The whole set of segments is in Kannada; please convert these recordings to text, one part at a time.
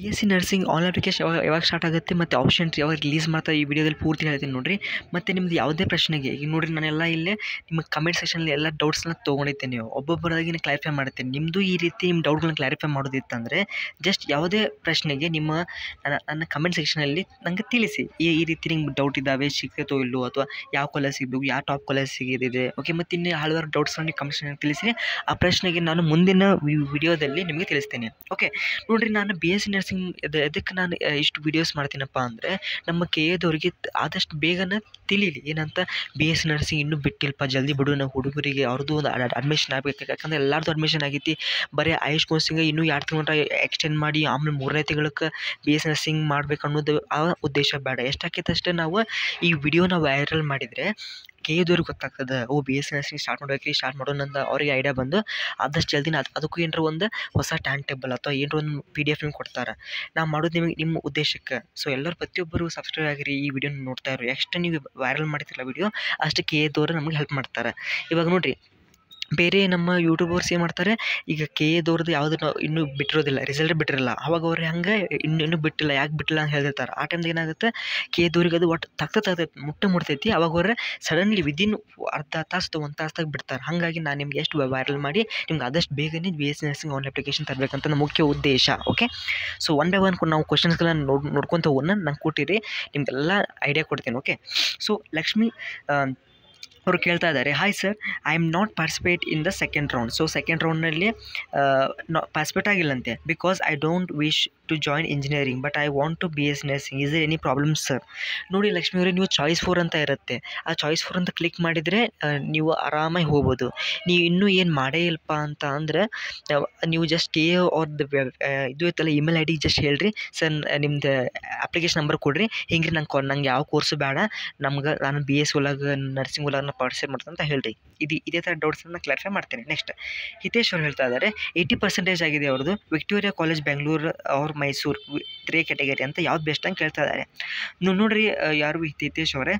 B S C nursing on application ಯಾವಾಗ ಯಾವಾಗ ಸ್ಟಾರ್ಟ್ ಆಗುತ್ತೆ ಮತ್ತು ಆಪ್ಷನ್ ಯಾವಾಗ ರಿಲೀಸ್ ಮಾಡ್ತಾರೆ ಈ ವಿಡಿಯೋದಲ್ಲಿ ಪೂರ್ತಿ ಹೇಳ್ತೀನಿ ನೋಡಿರಿ ಮತ್ತು ನಿಮ್ದು ಯಾವುದೇ ಪ್ರಶ್ನೆಗೆ ಈಗ ನೋಡಿರಿ ನಾನೆಲ್ಲ ಇಲ್ಲೇ ನಿಮ್ಮ ಕಮೆಂಟ್ ಸೆಕ್ಷನಲ್ಲಿ ಎಲ್ಲ ಡೌಟ್ಸ್ನ ತೊಗೊಂಡಿದ್ದೇನೆ ಒಬ್ಬೊಬ್ಬರಾಗಿ ಕ್ಲಾರಿಫೈ ಮಾಡುತ್ತೇನೆ ನಿಮ್ಮದು ಈ ರೀತಿ ನಿಮ್ಮ ಡೌಟ್ಗಳನ್ನ ಕ್ಲಾರಿಫೈ ಮಾಡೋದಿತ್ತಂದರೆ ಜಸ್ಟ್ ಯಾವುದೇ ಪ್ರಶ್ನೆಗೆ ನಿಮ್ಮ ನನ್ನ ನನ್ನ ಕಮೆಂಟ್ ಸೆಕ್ಷನಲ್ಲಿ ನನಗೆ ತಿಳಿಸಿ ಈ ಈ ರೀತಿ ನಿಮ್ಗೆ ಡೌಟ್ ಇದ್ದಾವೆ ಸಿಗ್ತೈತೋ ಇಲ್ಲೋ ಅಥವಾ ಯಾವ ಕಾಲೇಜ್ ಸಿಗಬೇಕು ಯಾವ ಟಾಪ್ ಕಾಲೇಜ್ ಸಿಗಿದೆ ಓಕೆ ಮತ್ತು ಇನ್ನು ಹಲವಾರು ಡೌಟ್ಸ್ನ ನೀವು ಕಮೆಂಟ್ ಸೆಕ್ಷನಲ್ಲಿ ತಿಳಿಸಿ ಆ ಪ್ರಶ್ನೆಗೆ ನಾನು ಮುಂದಿನ ವಿಡಿಯೋದಲ್ಲಿ ನಿಮಗೆ ತಿಳಿಸ್ತೇನೆ ಓಕೆ ನೋಡಿರಿ ನಾನು ಬಿ ಎಸ್ ಸಿ ನರ್ಸಿಂಗ್ ಎದಕ್ಕೆ ನಾನು ಆ, ಇಷ್ಟು ವೀಡಿಯೋಸ್ ಮಾಡ್ತೀನಪ್ಪ ಅಂದರೆ ನಮ್ಮ ಕೆ ಎದವ್ರಿಗೆ ಆದಷ್ಟು ಬೇಗನೆ ತಿಳಿಲಿ ಏನಂತ ಬಿ ಎಸ್ ಸಿ ನರ್ಸಿಂಗ್ ಇನ್ನೂ ಬಿಟ್ಟಿಲ್ಪ ಜಲ್ದಿ ಬಿಡು ನಾವು ಹುಡುಗರಿಗೆ ಅವ್ರದ್ದು ಒಂದು ಅಡ್ಮಿಷನ್ ಆಗಬೇಕು ಯಾಕಂದ್ರೆ ಎಲ್ಲರದ್ದು ಅಡ್ಮಿಷನ್ ಆಗೈತಿ ಬರೀ ಆಯುಷ್ ಕೋರ್ಸಿಂಗ್ ಇನ್ನೂ ಎರಡು ತಿಂಗಳ ಎಕ್ಸ್ಟೆಂಡ್ ಮಾಡಿ ಆಮೇಲೆ ಮೂರನೇ ತಿಂಗಳಕ್ಕೆ ಬಿ ಎಸ್ ನರ್ಸಿಂಗ್ ಮಾಡ್ಬೇಕು ಅನ್ನೋದು ಆ ಉದ್ದೇಶ ಬೇಡ ಎಷ್ಟಾಕೈತೆ ಅಷ್ಟೇ ನಾವು ಈ ವಿಡಿಯೋನ ವೈರಲ್ ಮಾಡಿದರೆ ಕೆ ಎದವ್ರಿಗೆ ಗೊತ್ತಾಗ್ತದೆ ಓ B S C nursing start ಮಾಡ್ಬೇಕ್ರಿ ಸ್ಟಾರ್ಟ್ ಮಾಡೋಣ ಅಂತ ಅವ್ರಿಗೆ ಐಡಿಯಾ ಬಂದು ಆದಷ್ಟು ಜಲ್ದಿನ ಅದು ಅದಕ್ಕೂ ಏನರ ಒಂದು ಹೊಸ ಟೈಮ್ ಟೇಬಲ್ ಅಥವಾ ಏನರ ಒಂದು ಪಿ ಡಿ ಎಫ್ ನಿಮ್ಗೆ ಕೊಡ್ತಾರೆ ನಾವು ಮಾಡೋದು ನಿಮಗೆ ನಿಮ್ಮ ಉದ್ದೇಶಕ್ಕೆ ಸೊ ಎಲ್ಲರೂ ಪ್ರತಿಯೊಬ್ಬರು ಸಬ್ಸ್ಕ್ರೈಬ್ ಆಗಿರಿ ಈ ವಿಡಿಯೋನ ನೋಡ್ತಾ ಇರೋ ಎಷ್ಟು ನೀವು ವೈರಲ್ ಮಾಡ್ತಿರಲ್ಲ ವಿಡಿಯೋ ಅಷ್ಟು ಕೆ ಎದವರು ನಮಗೆ ಹೆಲ್ಪ್ ಮಾಡ್ತಾರೆ ಇವಾಗ ನೋಡಿರಿ ಬೇರೆ ನಮ್ಮ ಯೂಟ್ಯೂಬರ್ಸ್ ಏನು ಮಾಡ್ತಾರೆ ಈಗ ಕೆ ಎದವ್ರದ್ದು ಯಾವುದು ನಾವು ಇನ್ನೂ ಬಿಟ್ಟಿರೋದಿಲ್ಲ ರಿಸಲ್ಟ್ ಬಿಟ್ಟಿರಲ್ಲ ಅವಾಗ ಅವ್ರು ಹಂಗೆ ಇನ್ನೂ ಇನ್ನೂ ಬಿಟ್ಟಿಲ್ಲ ಯಾಕೆ ಬಿಟ್ಟಿಲ್ಲ ಅಂತ ಹೇಳ್ತಿರ್ತಾರೆ ಆ ಟೈಮ್ದಾಗ ಏನಾಗುತ್ತೆ ಕೆ ಎದವ್ರಿಗೆ ಅದು ಒಟ್ಟು ತಗ್ತ ತಗ್ತೈತಿ ಮುಟ್ಟ ಮುಟ್ತೈತಿ ಅವಾಗ ಅವ್ರೆ ಸಡನ್ಲಿ ವಿದಿನ್ ಅರ್ಧ ತಾಸು ಅಥವಾ ಒಂದು ತಾಸ್ದಾಗ ಬಿಡ್ತಾರೆ ಹಾಗಾಗಿ ನಾನು ನಿಮ್ಗೆ ಎಷ್ಟು ವೈರಲ್ ಮಾಡಿ ನಿಮ್ಗೆ ಆದಷ್ಟು ಬೇಗನೆ B S C nursing on application ತರಬೇಕಂತ ನನ್ನ ಮುಖ್ಯ ಉದ್ದೇಶ okay so one by one ನಾವು ಕ್ವಶನ್ಸ್ಗಳನ್ನ ನೋಡ್ ನೋಡ್ಕೊತ ಹೋಗೋಣ ನಂಗೆ ಕೊಟ್ಟಿರಿ ನಿಮಗೆಲ್ಲ ಐಡಿಯಾ ಕೊಡ್ತೀನಿ ಓಕೆ ಸೊ ಲಕ್ಷ್ಮಿ ಆ, ಅವರು ಕೇಳ್ತಾ ಇದ್ದಾರೆ hi sir I am not participate in the second round so second ರೌಂಡ್ನಲ್ಲಿ ಪಾರ್ಟಿಸಿಪೇಟ್ ಆಗಿಲ್ಲಂತೆ because I don't wish to join engineering but I want to B S nursing is any problem sir ನೋಡಿ ಲಕ್ಷ್ಮಿ ಅವರೇ ನೀವು ಚಾಯ್ಸ್ ಫೋರ್ ಅಂತ ಇರುತ್ತೆ ಆ ಚಾಯ್ಸ್ ಫೋರ್ ಅಂತ ಕ್ಲಿಕ್ ಮಾಡಿದರೆ ಆ, ನೀವು ಆರಾಮಾಗಿ ಹೋಗ್ಬೋದು ನೀವು ಇನ್ನೂ ಏನು ಮಾಡೇ ಇಲ್ಲಪ್ಪ ಅಂತ ಅಂದರೆ ನೀವು ಜಸ್ಟ್ ಕೆ ಅವ್ರದ್ದು ಇದು ಇತ್ತಲ್ಲ ಇಮೇಲ್ ಐ ಡಿ ಜಸ್ಟ್ ಹೇಳ್ರಿ ಸರ್ ನಿಮ್ದು ಅಪ್ಲಿಕೇಶನ್ ನಂಬರ್ ಕೊಡ್ರಿ ಹಿಂಗೆ ನಂಗೆ ನಂಗೆ ಯಾವ ಕೋರ್ಸು ಬೇಡ ನಮ್ಗೆ ನಾನು ಬಿ ಎಸ್ ಒಳಗೆ ನರ್ಸಿಂಗ್ ಒಳಗೆ ನಾನು ಪಾರ್ಟಿಸಿಪೇಟ್ ಮಾಡ್ತೀನಿ ಅಂತ ಹೇಳ್ರಿ ಇದು ಇದೇ ಥರ ಡೌಟ್ಸನ್ನು ಕ್ಲಾರಿಫೈ ಮಾಡ್ತೀನಿ ನೆಕ್ಸ್ಟ್ ಹಿತೇಶ್ ಅವ್ರು ಹೇಳ್ತಾ ಇದ್ದಾರೆ ಏಯ್ಟಿ ಪರ್ಸೆಂಟೇಜ್ ಆಗಿದೆ ಅವ್ರದ್ದು ವಿಕ್ಟೋರಿಯಾ ಕಾಲೇಜ್ ಬೆಂಗಳೂರು ಅವ್ರ ಮೈಸೂರು ತ್ರೀ ಕ್ಯಾಟಗರಿ ಅಂತ ಯಾವ್ದು ಬೆಸ್ಟ್ ಅಂತ ಕೇಳ್ತಾ ಇದ್ದಾರೆ ನೀವು ನೋಡ್ರಿ ಆ, ಯಾರು ಹಿತ್- ಹಿತೇಶ್ ಅವರೇ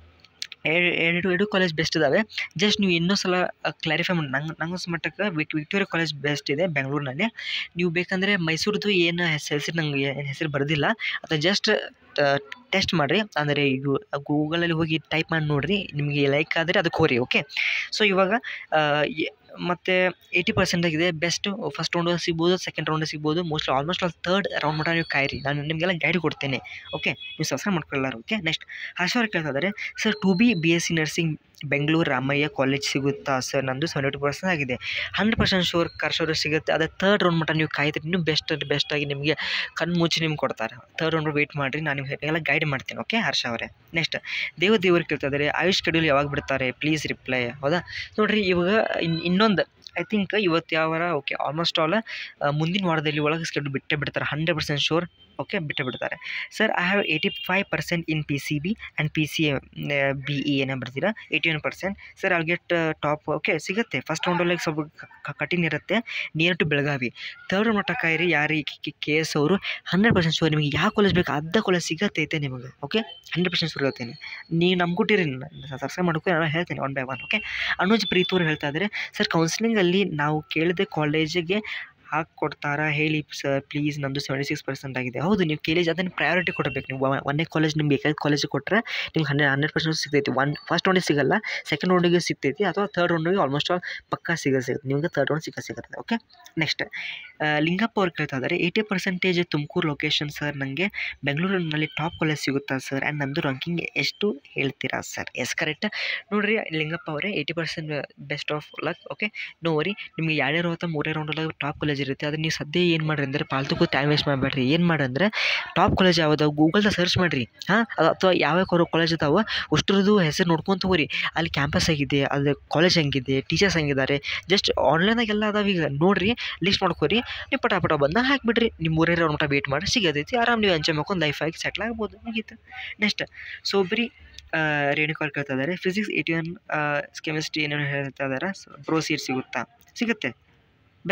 ಎರಡು ಎರಡು ಎರಡು ಕಾಲೇಜ್ ಬೆಸ್ಟ್ ಇದ್ದಾವೆ ಜಸ್ಟ್ ನೀವು ಇನ್ನೂ ಸಲ ಕ್ಲಾರಿಫೈ ಮಾಡಿ ನಂಗೆ ನಂಗೆ ಮಟ್ಟಕ್ಕೆ ವಿಕ್ ವಿಕ್ಟೋರಿಯಾ ಕಾಲೇಜ್ ಬೆಸ್ಟ್ ಇದೆ ಬೆಂಗಳೂರಿನಲ್ಲಿ ನೀವು ಬೇಕಂದರೆ ಮೈಸೂರದ್ದು ಏನು ಹೆಸರು ಹೆಸರು ನಂಗೆ ಏನು ಹೆಸರು ಬರೋದಿಲ್ಲ ಅಥವಾ ಜಸ್ಟ್ ಟೆಸ್ಟ್ ಮಾಡಿರಿ ಅಂದರೆ ಗೂಗಲಲ್ಲಿ ಹೋಗಿ ಟೈಪ್ ಮಾಡಿ ನೋಡಿರಿ ನಿಮಗೆ ಲೈಕ್ ಆದರೆ ಅದಕ್ಕೆ ಹೋರಿ ಓಕೆ ಸೊ ಇವಾಗ ಆ, ಎ- ಮತ್ತೆ ಏಯ್ಟಿ ಪರ್ಸೆಂಟ್ ಆಗಿದೆ ಬೆಸ್ಟ್ ಫಸ್ಟ್ ರೌಂಡ್ ಸಿಗ್ಬೋದು ಸೆಕೆಂಡ್ ರೌಂಡ್ ಸಿಗ್ಬೋದು mostly almost all third round ಮಟ್ಟ ನೀವು ಕಾಯಿರಿ ನಾನು ನಿಮಗೆಲ್ಲ ಗೈಡ್ ಕೊಡ್ತೇನೆ ಓಕೆ ನೀವು ಸಬ್ಸ್ಕ್ರೈಬ್ ಮಾಡ್ಕೊಳ್ಳಾರ ಓಕೆ ನೆಕ್ಸ್ಟ್ ಹರ್ಷ ಅವ್ರು ಕೇಳ್ತಾ ಇದ್ದಾರೆ sir to B B S C nursing Bengaluru Ramaiah college ಸಿಗುತ್ತಾ ಸರ್ ನಂದು ಸೆವೆಂಟಿ ಪರ್ಸೆಂಟ್ ಆಗಿದೆ ಹಂಡ್ರೆಡ್ ಪರ್ಸೆಂಟ್ ಶೋರ್ ಕರ್ಸೋರು ಸಿಗುತ್ತೆ ಅದೇ ತರ್ಡ್ ರೌಂಡ್ ಮಟ್ಟ ನೀವು ಕಾಯ್ತೀರಿ ಇನ್ನೂ ಬೆಸ್ಟ್ ಬೆಸ್ಟಾಗಿ ನಿಮಗೆ ಕಣ್ಣು ಮುಚ್ಚಿ ನಿಮ್ಗೆ ಕೊಡ್ತಾರೆ ತರ್ಡ್ ರೌಂಡ್ ವೆಯ್ಟ್ ಮಾಡಿರಿ ನಾನು ನಿಮ್ಗೆ ಎಲ್ಲ ಗೈಡ್ ಮಾಡ್ತೀನಿ ಓಕೆ ಹರ್ಷ ಅವರೇ ನೆಕ್ಸ್ಟ್ ದೇವ ದೇವರು ಕೇಳ್ತಾ ಇದ್ದಾರೆ ಆಯುಷ್ ಶೆಡ್ಯೂಲ್ ಯಾವಾಗ ಬಿಡ್ತಾರೆ ಪ್ಲೀಸ್ ರಿಪ್ಲೈ ಹೌದಾ ನೋಡಿರಿ ಇವಾಗ ಇನ್ ಇನ್ನೊಂದು ಐ ಥಿಂಕ್ ಇವತ್ತು ಯಾವ ಓಕೆ ಆಲ್ಮೋಸ್ಟ್ ಆಲ್ ಮುಂದಿನ ವಾರದಲ್ಲಿ ಒಳಗೆ ಸ್ಕೆಡ್ಯೂಲ್ ಬಿಟ್ಟೇ ಬಿಡ್ತಾರೆ ಹಂಡ್ರೆಡ್ ಪರ್ಸೆಂಟ್ ಶೋರ್ ಓಕೆ ಬಿಟ್ಟೇ ಬಿಡ್ತಾರೆ sir I have eighty five percent in P C B and P C B E ಏನೇ ಬರ್ತೀರಾ eighty one percent sir all get top okay ಸಿಗುತ್ತೆ ಫಸ್ಟ್ ರೌಂಡಲ್ಲಿ ಸ್ವಲ್ಪ ಕ- ಕಠಿಣ ಇರುತ್ತೆ ನಿಯರ್ ಟು ಬೆಳಗಾವಿ ತರ್ಡ್ ಮಟ್ಟ ಕಾಯಿರಿ ಯಾರು ಕೆ ಎಸ್ ಅವರು ಹಂಡ್ರೆಡ್ ಪರ್ಸೆಂಟ್ ಶೋರ್ ನಿಮಗೆ ಯಾವ ಕಾಲೇಜ್ ಬೇಕು ಅರ್ಧ ಕಾಲೇಜ್ ಸಿಗತ್ತೈತೆ ನಿಮಗೆ ಓಕೆ ಹಂಡ್ರೆಡ್ ಪರ್ಸೆಂಟ್ ಶೋರ್ ಹೇಳ್ತೀನಿ ನೀವು ನಮ್ಗೆ ಕೊಟ್ಟಿರಿ ಸಬ್ಸ್ಕ್ರೈಬ್ ಮಾಡ್ಕೊ ನಾನು ಹೇಳ್ತೀನಿ one by one okay Anuj Preet ಅವ್ರು ಹೇಳ್ತಾ ಇದ್ದಾರೆ ಸರ್ ಕೌನ್ಸಿಲಿಂಗಲ್ಲಿ ನಾವು ಕೇಳಿದ ಕಾಲೇಜಿಗೆ ಹಾಕ್ಕೊಡ್ತಾರಾ ಹೇಳಿ ಸರ್ ಪ್ಲೀಸ್ ನಮ್ಮದು ಸೆವೆಂಟಿ ಸಿಕ್ಸ್ ಪರ್ಸೆಂಟ್ ಆಗಿದೆ ಹೌದು ನೀವು ಕೇಳಿ ಅದನ್ನು ಪ್ರಯಾರಿಟಿ ಕೊಡಬೇಕು ನೀವು ಒ- ಒಂದನೇ ಕಾಲೇಜ್ ನಿಮ್ಗೆ ಬೇಕಾದ ಕಾಲೇಜಿಗೆ ಕೊಟ್ಟರೆ ನಿಮ್ಗೆ ಹಂಡ್ರೆಡ್ ಹಂಡ್ರೆಡ್ ಪರ್ಸೆಂಟ್ ಸಿಗ್ತೈತಿ ಒನ್ ಫಸ್ಟ್ ರೌಂಡಿಗೆ ಸಿಗಲ್ಲ ಸೆಕೆಂಡ್ ರೌಂಡಿಗೆ ಸಿಗ್ತೈತಿ ಅಥವಾ ತರ್ಡ್ ರೌಂಡಿಗೆ ಆಲ್ಮೋಸ್ಟ್ ಆಲ್ ಪಕ್ಕಾ ಸಿಗ ಸಿಗುತ್ತೆ ನಿಮಗೆ ತರ್ಡ್ ರೌಂಡ್ ಸಿಕ್ಕ ಸಿಗುತ್ತೆ ಓಕೆ ನೆಕ್ಸ್ಟ್ ಲಿಂಗಪ್ಪ ಅವ್ರು ಕೇಳ್ತಾ ಇದ್ದಾರೆ eighty percentage Tumakuru location sir ನನಗೆ ಬೆಂಗಳೂರಿನಲ್ಲಿ ಟಾಪ್ ಕಾಲೇಜ್ ಸಿಗುತ್ತಾ ಸರ್ ಆ್ಯಂಡ್ ನಮ್ಮದು ರ್ಯಾಂಕಿಂಗ್ ಎಷ್ಟು ಹೇಳ್ತೀರಾ ಸರ್ ಎಸ್ ಕರೆಕ್ಟ್ ನೋಡಿರಿ ಲಿಂಗಪ್ಪ ಅವರೇ eighty percent best of luck okay no worry ನಿಮಗೆ ಎರಡೇ ಅಥವಾ ಮೂರೇ ರೌಂಡಲ್ಲಿ ಟಾಪ್ ಕಾಲೇಜ್ ಇರುತ್ತೆ ಅದನ್ನ ನೀವು ಸದ್ಯ ಏನು ಮಾಡಿರಿ ಅಂದರೆ ಪಾಲ್ತುಕು ಟೈಮ್ ವೇಸ್ಟ್ ಮಾಡಬೇಡ್ರಿ ಏನು ಮಾಡಿ ಅಂದರೆ ಟಾಪ್ ಕಾಲೇಜ್ ಯಾವ್ದು ಗೂಗಲ್ದಾಗ ಸರ್ಚ್ ಮಾಡಿರಿ ಹಾಂ ಅಥವಾ ಯಾವ್ಯಾವ ಕಾಲೇಜ್ ಇದಾವೆ ಅಷ್ಟರದ್ದು ಹೆಸರು ನೋಡ್ಕೊಂತ ಹೋಗ್ರಿ ಅಲ್ಲಿ ಕ್ಯಾಂಪಸ್ ಆಗಿದೆ ಅದು ಕಾಲೇಜ್ ಹೆಂಗಿದೆ ಟೀಚರ್ಸ್ ಹೆಂಗಿದ್ದಾರೆ ಜಸ್ಟ್ ಆನ್ಲೈನಾಗೆಲ್ಲ ಅದಾವ ಈಗ ನೋಡಿರಿ ಲಿಸ್ಟ್ ಮಾಡ್ಕೊರಿ ನೀವು ಪಟ ಪಟ ಬಂದ ಹಾಕಿಬಿಡ್ರಿ ನಿಮ್ಮ ಮೂರೇ ರೌಂಡ್ ಮಟ್ಟ ವೇಟ್ ಮಾಡಿ ಸಿಗತೈತಿ ಆರಾಮ್ ನೀವು ಎಂಜಾಯ್ ಮಾಡ್ಕೊಂಡು ಲೈಫ್ ಆಗಿ ಸೆಟ್ಲ್ ಆಗ್ಬೋದು ಮುಗೀತು ನೆಕ್ಸ್ಟ್ ಸೊ ಬರೀ ರೇಣುಕಾಲ್ ಕೇಳ್ತಾ ಇದ್ದಾರೆ ಫಿಸಿಕ್ಸ್ ಏಯ್ಟಿ ಒನ್ ಕೆಮಿಸ್ಟ್ರಿ ಏನೇನು ಹೇಳ್ತಾ ಇದ್ದಾರೆ ಬ್ರೋ ಸೀಟ್ ಸಿಗುತ್ತಾ ಸಿಗುತ್ತೆ ಬೆಸ್ಟ್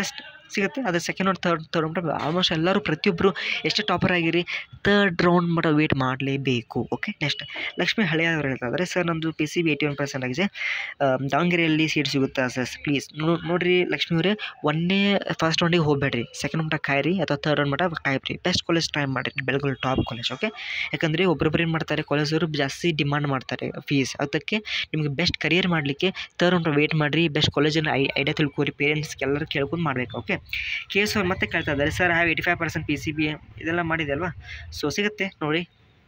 ಸಿಗುತ್ತೆ ಅದು second round third third round almost ಎಲ್ಲರೂ ಪ್ರತಿಯೊಬ್ಬರು ಎಷ್ಟೇ ಟಾಪರ್ ಆಗಿರಿ ತರ್ಡ್ ರೌಂಡ್ ಮಟ್ಟ ವೇಟ್ ಮಾಡಲೇಬೇಕು ಓಕೆ ನೆಕ್ಸ್ಟ್ ಲಕ್ಷ್ಮಿ ಹಳೆಯವರು ಹೇಳ್ತಾರೆ ಸರ್ ನಮ್ಮದು P C B eighty one percent ಆಗಿದೆ ಆ, ದಾವಣಗೆರೆಯಲ್ಲಿ ಸೀಟ್ ಸಿಗುತ್ತಾ ಸರ್ ಪ್ಲೀಸ್ ನೋಡಿರಿ ಲಕ್ಷ್ಮಿ ಅವರೇ ಒಂದೇ ಫಸ್ಟ್ ರೌಂಡಿಗೆ ಹೋಗಬೇಡ್ರಿ ಸೆಕೆಂಡ್ ಮಟ್ಟ ಕಾಯಿರಿ ಅಥವಾ ಥರ್ಡ್ ರೌಂಡ್ ಮಟ್ಟ ಕಾಯ್ರಿ ಬೆಸ್ಟ್ ಕಾಲೇಜ್ ಟ್ರೈ ಮಾಡಿರಿ ಬೆಳಗೊಳ ಟಾಪ್ ಕಾಲೇಜ್ ಓಕೆ ಯಾಕಂದರೆ ಒಬ್ಬೊಬ್ಬರು ಏನು ಮಾಡ್ತಾರೆ ಕಾಲೇಜವರು ಜಾಸ್ತಿ ಡಿಮಾಂಡ್ ಮಾಡ್ತಾರೆ ಫೀಸ್ ಅದಕ್ಕೆ ನಿಮಗೆ ಬೆಸ್ಟ್ ಕರಿಯರ್ ಮಾಡಲಿಕ್ಕೆ ಥರ್ಡ್ ರೌಂಡ್ ವೇಟ್ ಮಾಡಿರಿ ಬೆಸ್ಟ್ ಕಾಲೇಜನ್ನು ಐ ಐಡಿಯಾ ತಿಳ್ಕೊರಿ ಪೇರೆಂಟ್ಸ್ಗೆ ಎಲ್ಲರೂ ಕೇಳ್ಕೊಂಡು ಮಾಡಬೇಕು ಓಕೆ ಕೆ ಎಸ್ ಅವ್ರು ಮತ್ತೆ ಕೇಳ್ತಾ ಇದ್ದಾರೆ sir have eighty five percent P C B ಇದೆಲ್ಲ ಮಾಡಿದೆ ಅಲ್ವಾ ಸೊ ಸಿಗುತ್ತೆ ನೋಡಿ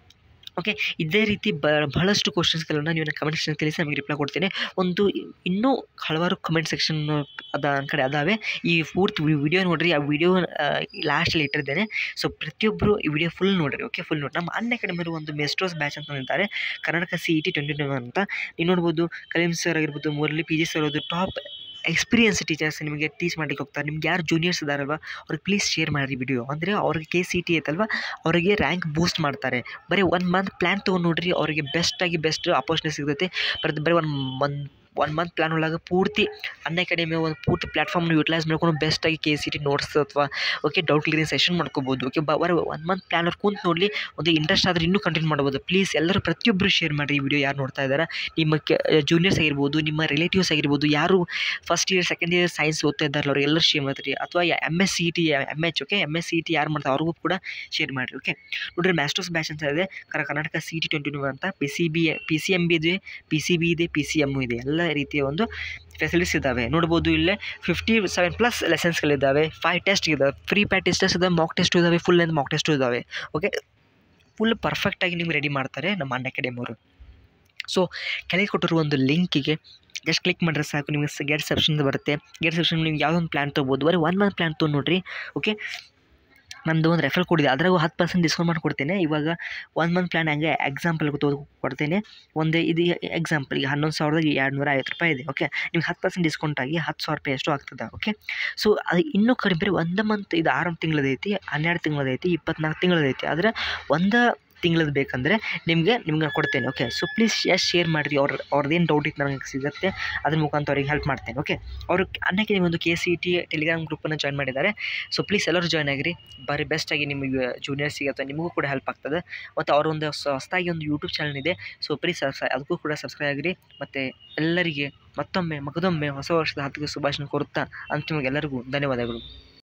ಓಕೆ ಇದೇ ರೀತಿ ಬ ಬಹಳಷ್ಟು ಕ್ವಶನ್ಸ್ಗಳನ್ನು ನೀವು ನನ್ನ ಕಮೆಂಟ್ ಸೆಕ್ಷನ್ ತಿಳಿಸಿ ನಮಗೆ ರಿಪ್ಲೈ ಕೊಡ್ತೀನಿ ಒಂದು ಇನ್ನೂ ಹಲವಾರು ಕಮೆಂಟ್ ಸೆಕ್ಷನ್ ಅದ ಕಡೆ ಅದಾವೆ ಈ ಪೂರ್ತಿ ವಿಡಿಯೋ ನೋಡ್ರಿ ಆ ವಿಡಿಯೋ ಲಾಸ್ಟಲ್ಲಿ ಇಟ್ಟಿದ್ದೇನೆ ಸೊ ಪ್ರತಿಯೊಬ್ಬರು ಈ ವಿಡಿಯೋ ಫುಲ್ ನೋಡ್ರಿ ಓಕೆ ಫುಲ್ ನೋಡಿ ನಮ್ಮ ಅನ್ನ ಅಕಾಡೆಮಿ ಒಂದು ಮೆಸ್ಟ್ರೋಸ್ ಬ್ಯಾಚ್ ಅಂತ ಇದ್ದಾರೆ Karnataka C E T twenty twenty ಅಂತ ನೀವು ನೋಡ್ಬೋದು ಕಲೀಂ ಸರ್ ಆಗಿರ್ಬೋದು ಮುರಳಿ ಪಿ ಜಿ ಸರ್ ಅದು ಟಾಪ್ ಎಕ್ಸ್ಪೀರಿಯನ್ಸ್ ಟೀಚರ್ಸ್ ನಿಮಗೆ ಟೀಚ್ ಮಾಡ್ಲಿಕ್ಕೆ ಹೋಗ್ತಾರೆ ನಿಮ್ಗೆ ಯಾರು ಜೂನಿಯರ್ಸ್ ಇದ್ದಾರಲ್ವ ಅವ್ರಿಗೆ ಪ್ಲೀಸ್ ಶೇರ್ ಮಾಡಿರಿ ವಿಡಿಯೋ ಅಂದರೆ ಅವ್ರಿಗೆ ಕೆ ಸಿ ಟಿ ಐತಲ್ವ ಅವರಿಗೆ ರ್ಯಾಂಕ್ ಬೂಸ್ಟ್ ಮಾಡ್ತಾರೆ ಬರೀ ಒನ್ ಮಂತ್ ಪ್ಲ್ಯಾನ್ ತೊಗೊಂಡು ನೋಡ್ರಿ ಅವರಿಗೆ ಬೆಸ್ಟಾಗಿ ಬೆಸ್ಟ್ ಅಪರ್ಚುನಿಟಿ ಸಿಗ್ತೈತಿ ಬರೀ ಬರೀ ಒಂದು ಒನ್ ಒನ್ ಮಂತ್ ಪ್ಲ್ಯಾನ್ ಒಳಗೆ ಪೂರ್ತಿ ಅನ್ನ ಅಕಾಡೆಮಿ ಒಂದು ಪೂರ್ತಿ ಪ್ಲಾಟ್ಫಾರ್ಮ್ನ ಯೂಟಿಲೈಸ್ ಮಾಡ್ಕೊಂಡು ಬೆಸ್ಟಾಗಿ ಕೆ ಸಿ ಟಿ ನೋಟ್ಸ್ ಅಥವಾ ಓಕೆ ಡೌಟ್ ಕ್ಲಿಯರಿಂಗ್ ಸೆಷನ್ ಮಾಡ್ಕೋಬೋದು ಓಕೆ ಬರೀ ಒನ್ ಮಂತ್ ಪ್ಲ್ಯಾನ್ ಅವ್ರು ಕುಂತು ನೋಡಲಿ ಒಂದು ಇಂಟ್ರೆಸ್ಟ್ ಆದರೆ ಇನ್ನೂ ಕಂಟಿನ್ಯೂ ಮಾಡ್ಬೋದು ಪ್ಲೀಸ್ ಎಲ್ಲರೂ ಪ್ರತಿಯೊಬ್ಬರು ಶೇರ್ ಮಾಡಿರಿ ಈ ವಿಡಿಯೋ ಯಾರು ನೋಡ್ತಾ ಇದ್ದಾರೆ ನಿಮ್ಮ ಕೆ ಜೂನಿಯರ್ಸ್ ಆಗಿರ್ಬೋದು ನಿಮ್ಮ ರಿಲೇಟಿವ್ಸ್ ಆಗಿರ್ಬೋದು ಯಾರು first year second year science ಓದ್ತಾ ಇದ್ದಾರಲ್ಲ ಅವ್ರು ಎಲ್ಲರೂ ಶೇರ್ ಮಾಡ್ತೀರಿ ಅಥವಾ M S C T M H okay M S C T ಯಾರು ಮಾಡ್ತಾರೆ ಅವ್ರಿಗೂ ಕೂಡ ಶೇರ್ ಮಾಡಿರಿ ಓಕೆ ನೋಡಿರಿ ಮ್ಯಾಸ್ಟರ್ಸ್ ಬ್ಯಾಚ್ ಅಂತ ಇದೆ ಕರ ಕರ್ನಾಟಕ ಸಿ ಟಿ ಟ್ವೆಂಟಿ ಅಂತ P C B P C M B ಇದೆ ಪಿ ಸಿ ಬಿ ಇದೆ ಪಿ ಸಿ ಎಮ್ಮು ಇದೆ ಎಲ್ಲ ರೀತಿಯ ಒಂದು ಫೆಸಿಲಿಟೀಸ್ ಇದ್ದಾವೆ ನೋಡ್ಬೋದು ಇಲ್ಲೇ ಫಿಫ್ಟಿ ಸೆವೆನ್ ಪ್ಲಸ್ ಲೆಸನ್ಸ್ಗಳಿದ್ದಾವೆ ಫೈವ್ ಟೆಸ್ಟ್ ಇದ್ದಾವೆ ಫ್ರೀ ಪ್ಯಾಟಿಸ್ ಟೆಸ್ಟ್ ಇದ್ದಾವೆ ಮಾಕ್ ಟೆಸ್ಟು ಇದ್ದಾವೆ ಫುಲ್ ಲೆಂತ್ ಮಾಕ್ ಟೆಸ್ಟು ಇದ್ದಾವೆ ಓಕೆ ಫುಲ್ ಪರ್ಫೆಕ್ಟಾಗಿ ನಿಮ್ಗೆ ರೆಡಿ ಮಾಡ್ತಾರೆ ನಮ್ಮ ಅನ್ನ ಅಕಾಡೆಮಿ ಅವರು ಸೊ ಕೆಳಗೆ ಕೊಟ್ಟಿರುವ ಒಂದು ಲಿಂಕಿಗೆ ಜಸ್ಟ್ ಕ್ಲಿಕ್ ಮಾಡಿದ್ರೆ ಸಾಕು ನಿಮಗೆ ಗೆಟ್ ಸೆಪ್ಷನ್ ಬರುತ್ತೆ ಗೆಟ್ ಸೆಪ್ಷನ್ ನೀವು ಯಾವುದೋ ಒಂದು ಪ್ಲ್ಯಾನ್ ತೊಗೋಬೋದು ಬರೀ ಒನ್ ಮಂತ್ ಪ್ಲ್ಯಾನ್ ತೊಗೊಂಡು ನೋಡ್ರಿ ಓಕೆ ನಂದು ಒಂದು ರೆಫರ್ ಕೊಡಿದೆ ಅದ್ರಾಗೂ ಹತ್ತು ಪರ್ಸೆಂಟ್ ಡಿಸ್ಕೌಂಟ್ ಮಾಡಿ ಕೊಡ್ತೇನೆ ಇವಾಗ ಒನ್ ಮಂತ್ ಪ್ಲ್ಯಾನ್ ಹಂಗೆ ಎಕ್ಸಾಂಪಲ್ ಕೊಡ್ತೇನೆ ಒಂದು ಇದು ಎಕ್ಸಾಂಪಲ್ ಈಗ ಹನ್ನೊಂದು ಸಾವಿರದ ಎರಡು ನೂರ ಐವತ್ತು ರೂಪಾಯಿ ಇದೆ ಓಕೆ ನಿಮ್ಗೆ ಹತ್ತು ಪರ್ಸೆಂಟ್ ಡಿಸ್ಕೌಂಟ್ ಆಗಿ ಹತ್ತು ಸಾವಿರ ರೂಪಾಯಿ ಅಷ್ಟು ಆಗ್ತದೆ ಓಕೆ ಸೊ ಅದು ಇನ್ನೂ ಕಡಿಮೆ ಬರೀ ಒಂದು ಮಂತ್ ಇದು ಆರು ತಿಂಗಳದೈತಿ ಹನ್ನೆರಡು ತಿಂಗಳದೈತಿ ಇಪ್ಪತ್ನಾಲ್ಕು ತಿಂಗಳದೈತಿ ಆದರೆ ಒಂದು ತಿಂಗಳದ್ದು ಬೇಕಂದರೆ ನಿಮಗೆ ನಿಮ್ಗೆ ಕೊಡ್ತೇನೆ ಓಕೆ ಸೊ ಪ್ಲೀಸ್ ಎಷ್ಟು ಶೇರ್ ಮಾಡಿರಿ ಅವ್ರ ಅವ್ರದ್ದೇನು ಡೌಟ್ ಇತ್ತು ನನಗೆ ಸಿಗುತ್ತೆ ಅದ್ರ ಮುಖಾಂತರ ಅವ್ರಿಗೆ ಹೆಲ್ಪ್ ಮಾಡ್ತೇನೆ ಓಕೆ ಅವರು ಅನ್ನಕ್ಕೆ ಒಂದು ಕೆ ಸಿ ಟಿ ಟೆಲಿಗ್ರಾಮ್ ಗ್ರೂಪನ್ನು ಜಾಯ್ನ್ ಮಾಡಿದ್ದಾರೆ ಸೊ ಪ್ಲೀಸ್ ಎಲ್ಲರೂ ಜಾಯ್ನ್ ಆಗಿರಿ ಬಾರಿ ಬೆಸ್ಟಾಗಿ ನಿಮಗೆ ಜೂನಿಯರ್ಸಿಗೆ ಅಥವಾ ನಿಮಗೂ ಕೂಡ ಹೆಲ್ಪ್ ಆಗ್ತದೆ ಮತ್ತು ಅವರ ಒಂದು ಹೊಸದಾಗಿ ಒಂದು ಯೂಟ್ಯೂಬ್ ಚಾನಲ್ ಇದೆ ಸೊ ಪ್ಲೀಸ್ ಅದಕ್ಕೂ ಕೂಡ ಸಬ್ಸ್ಕ್ರೈಬ್ ಆಗಿರಿ ಮತ್ತು ಎಲ್ಲರಿಗೆ ಮತ್ತೊಮ್ಮೆ ಮಗದೊಮ್ಮೆ ಹೊಸ ವರ್ಷದ ಹತ್ತಿಗೆ ಶುಭಾಶಯ ಕೋರುತ್ತಾ ಅಂತಿಮವಾಗಿ ಎಲ್ಲರಿಗೂ ಧನ್ಯವಾದಗಳು